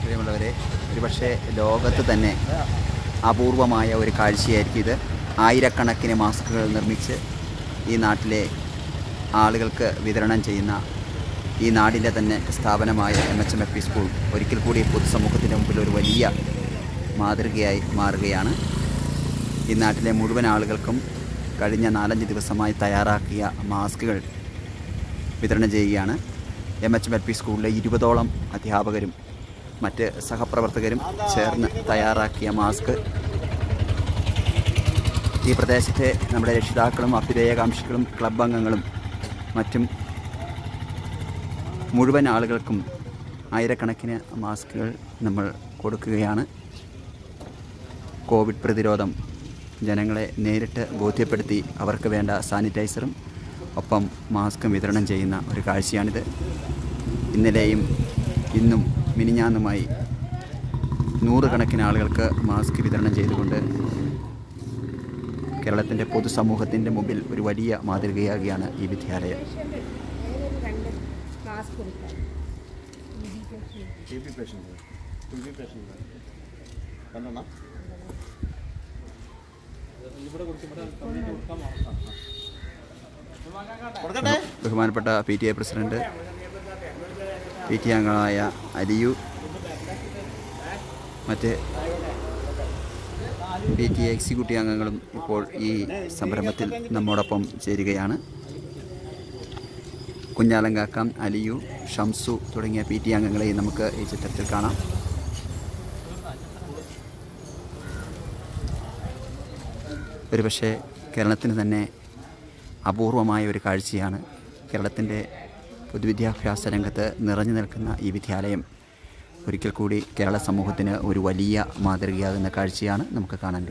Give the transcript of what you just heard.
പ്രിയമുള്ളവരെ ഒരുപക്ഷെ ലോകത്ത് തന്നെ അപൂർവമായ ഒരു കാഴ്ചയായിരിക്കും ഇത് ആയിരക്കണക്കിന് മാസ്കുകൾ നിർമ്മിച്ച് ഈ നാട്ടിലെ ആളുകൾക്ക് വിതരണം ചെയ്യുന്ന ഈ നാടിൻ്റെ തന്നെ സ്ഥാപനമായ M H M F P school ഒരിക്കൽ കൂടി പൊതുസമൂഹത്തിൻ്റെ മുമ്പിൽ ഒരു വലിയ മാതൃകയായി മാറുകയാണ് ഈ നാട്ടിലെ മുഴുവൻ ആളുകൾക്കും കഴിഞ്ഞ നാലഞ്ച് ദിവസമായി തയ്യാറാക്കിയ മാസ്കുകൾ വിതരണം ചെയ്യുകയാണ് M H M L P സ്കൂളിലെ ഇരുപതോളം അധ്യാപകരും മറ്റ് സഹപ്രവർത്തകരും ചേർന്ന് തയ്യാറാക്കിയ മാസ്ക് ഈ പ്രദേശത്തെ നമ്മുടെ രക്ഷിതാക്കളും അഭ്യുദയകാംക്ഷികളും ക്ലബ് അംഗങ്ങളും മറ്റും മുഴുവൻ ആളുകൾക്കും ആയിരക്കണക്കിന് മാസ്കുകൾ നമ്മൾ കൊടുക്കുകയാണ് കോവിഡ് പ്രതിരോധം ജനങ്ങളെ നേരിട്ട് ബോധ്യപ്പെടുത്തി അവർക്ക് വേണ്ട സാനിറ്റൈസറും ഒപ്പം മാസ്കും വിതരണം ചെയ്യുന്ന ഒരു കാഴ്ചയാണിത് ഇന്നലെയും ഇന്നും മിനിഞ്ഞാന്നുമായി നൂറുകണക്കിന് ആളുകൾക്ക് മാസ്ക് വിതരണം ചെയ്തുകൊണ്ട് കേരളത്തിൻ്റെ പൊതുസമൂഹത്തിൻ്റെ മുമ്പിൽ ഒരു വലിയ മാതൃകയാകുകയാണ് ഈ വിദ്യാലയം രണ്ട് മാസ്ക് കൊടുക്കാം T B patient T B patient രണ്ടെണ്ണം കൊടുക്കട്ടെ ബഹുമാനപ്പെട്ട P T A president P T അംഗങ്ങളായ അലിയു മറ്റ് പി ടി എ എക്സിക്യൂട്ടീവ് അംഗങ്ങളും ഇപ്പോൾ ഈ സംരംഭത്തിൽ നമ്മോടൊപ്പം ചേരുകയാണ് കുഞ്ഞാലങ്കാക്കം അലിയു ഷംസു തുടങ്ങിയ പി ടി അംഗങ്ങളെയും നമുക്ക് ഈ ചിത്രത്തിൽ കാണാം ഒരുപക്ഷെ കേരളത്തിന് തന്നെ അപൂർവമായ ഒരു കാഴ്ചയാണ് കേരളത്തിൻ്റെ പൊതുവിദ്യാഭ്യാസ രംഗത്ത് നിറഞ്ഞു നിൽക്കുന്ന ഈ വിദ്യാലയം ഒരിക്കൽ കൂടി കേരള സമൂഹത്തിന് ഒരു വലിയ മാതൃകയാകുന്ന കാഴ്ചയാണ് നമുക്ക് കാണാൻ